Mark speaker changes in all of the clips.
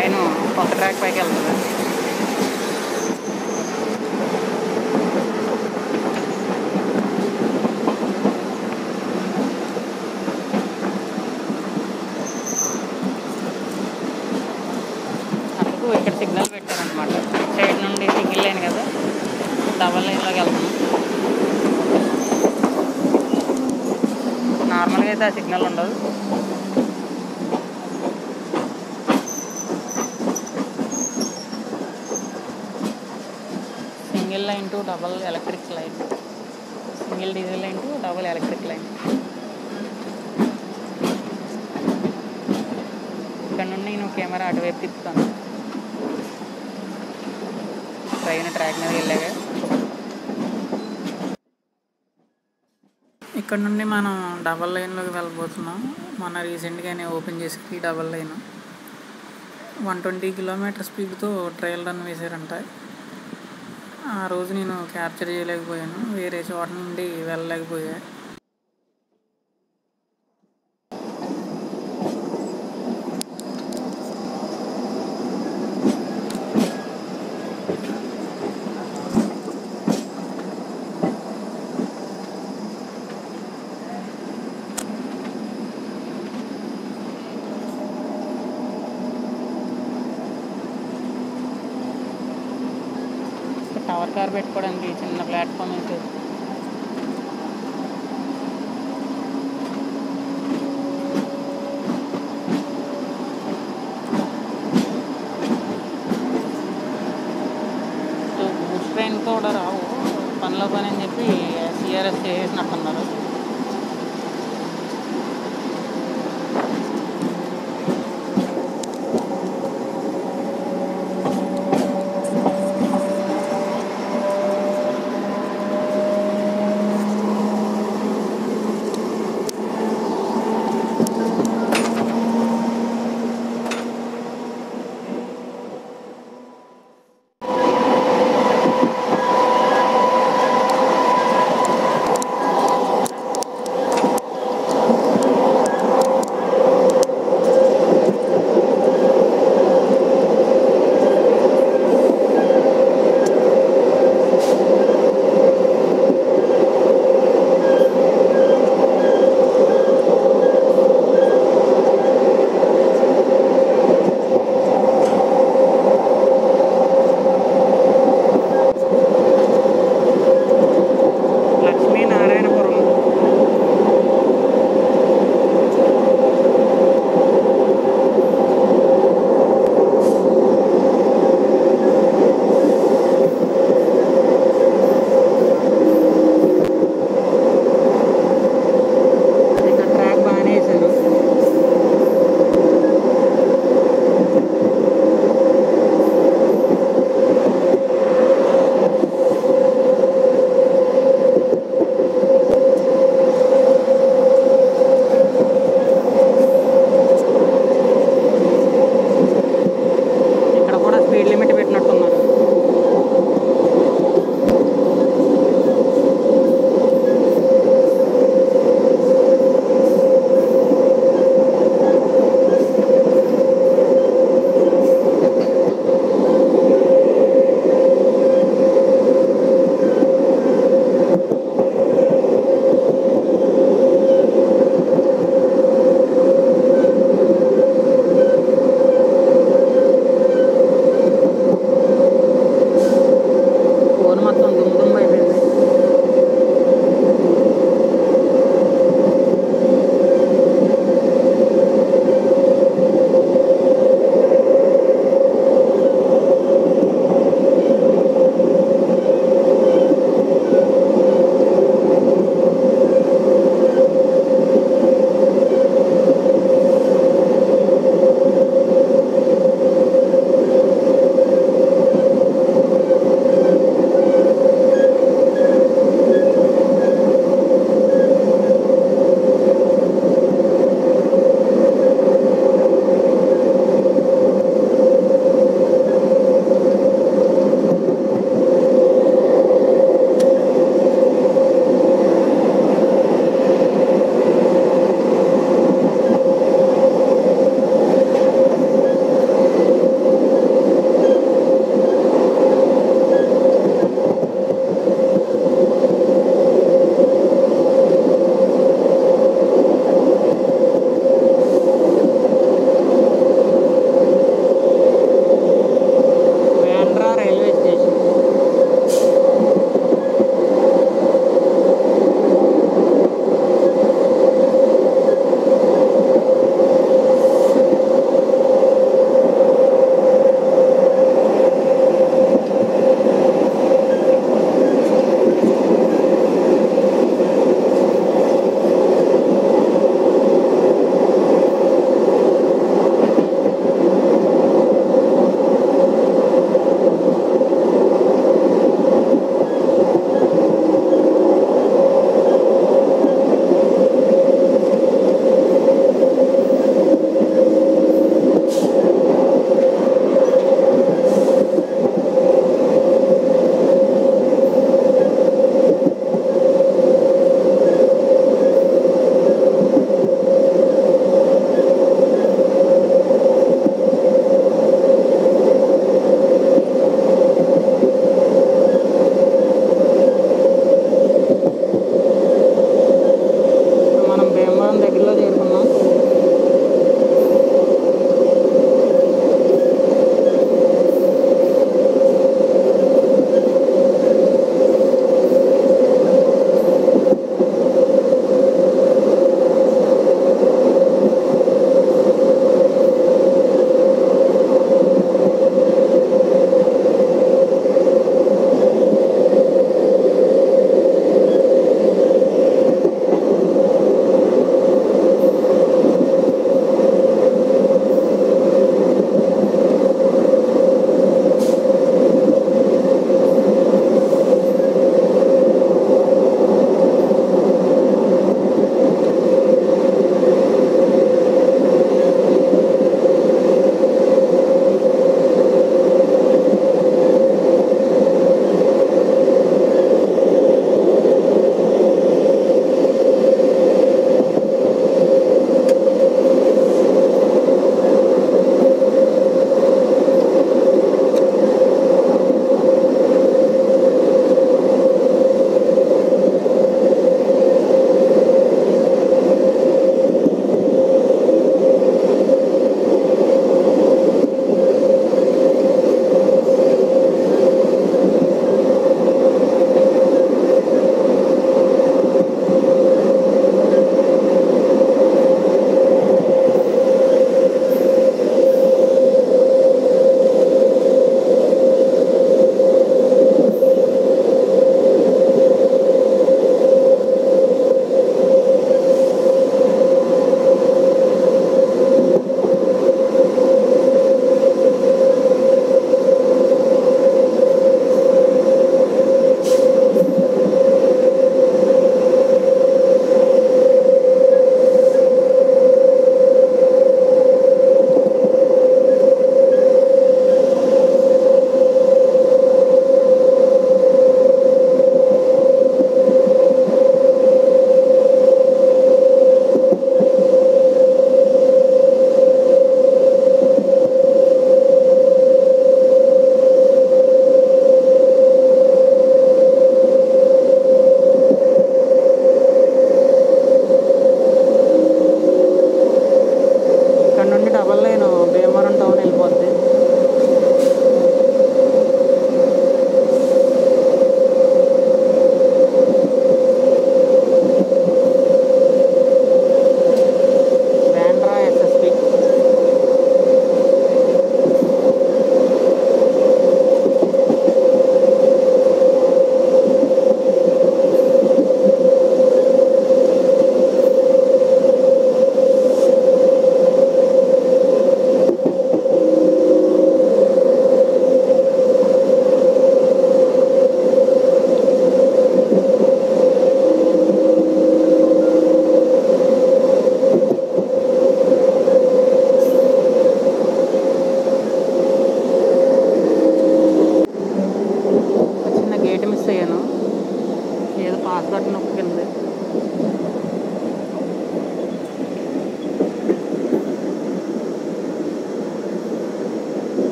Speaker 1: train కొత్త track పైకి వెళ్తుంది అందుకు ఇక్కడ సిగ్నల్ పెట్టారనమాట సైడ్ నుండి సింగిల్ లైన్ కదా డబల్ లైన్లోకి వెళ్తున్నాం నార్మల్గా అయితే ఆ సిగ్నల్ ఉండదు single line to double electric line single diesel line to double electric line ఇక్కడ నుండి నేను కెమెరా అటువైపు తిప్పుతాను ట్రైన్ ట్రాక్ మీద వెళ్ళాక ఇక్కడ నుండి మనం డబల్ లైన్లోకి వెళ్ళబోతున్నాం మన రీసెంట్గానే ఓపెన్ చేసి double line one twenty kilometre స్పీడ్తో ట్రయల్ రన్ వేశారంట ఆ రోజు నేను క్యాప్చర్ చేయలేకపోయాను వేరే చోట నుండి వెళ్ళలేకపోయా టవర్ కార్ పెట్టుకోవడానికి చిన్న ప్లాట్ఫామ్ అయితే బూస్ ట్రైన్ కూడా రావు పనిలో పని అని చెప్పి సిఆర్ఎస్ చేసేసినట్టున్నారు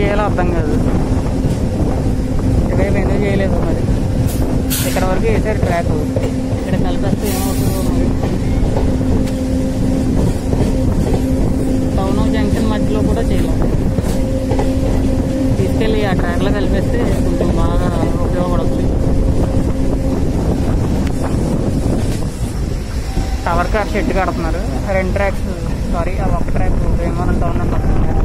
Speaker 1: చేయాలో అర్థం కాదు ఇటువైపు ఎందుకు చేయలేదు మరి ఇక్కడ వరకు వేసారు ట్రాక్ ఇక్కడ కలిపేస్తే ఏమవుతుందో మరి టౌన్ జంక్షన్ మధ్యలో కూడా చేయలేదు తీసుకెళ్ళి ఆ ట్రాక్లో కలిపేస్తే కొంచెం బాగా ఉపయోగపడుతుంది టవర్ కార్ షెడ్ కడుతున్నారు రెండు ట్రాక్స్ సారీ ఆ ఒక ట్రాక్ భీమవరం టౌన్ అని వస్తున్నారు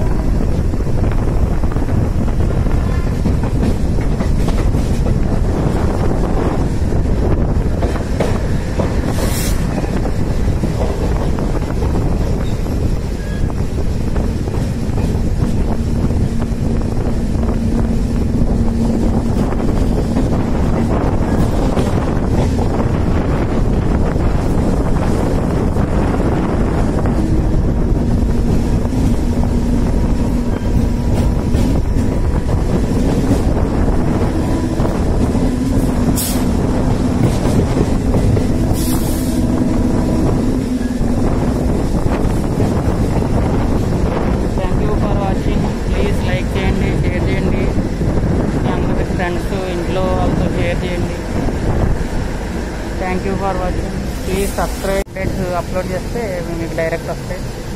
Speaker 1: thank you for watching please like చేయండి షేర్ చేయండి మీ అందరి ఫ్రెండ్స్ ఇంట్లో వాళ్ళతో షేర్ చేయండి thank you for watching please subscribe upload చేస్తే మీకు డైరెక్ట్ వస్తాయి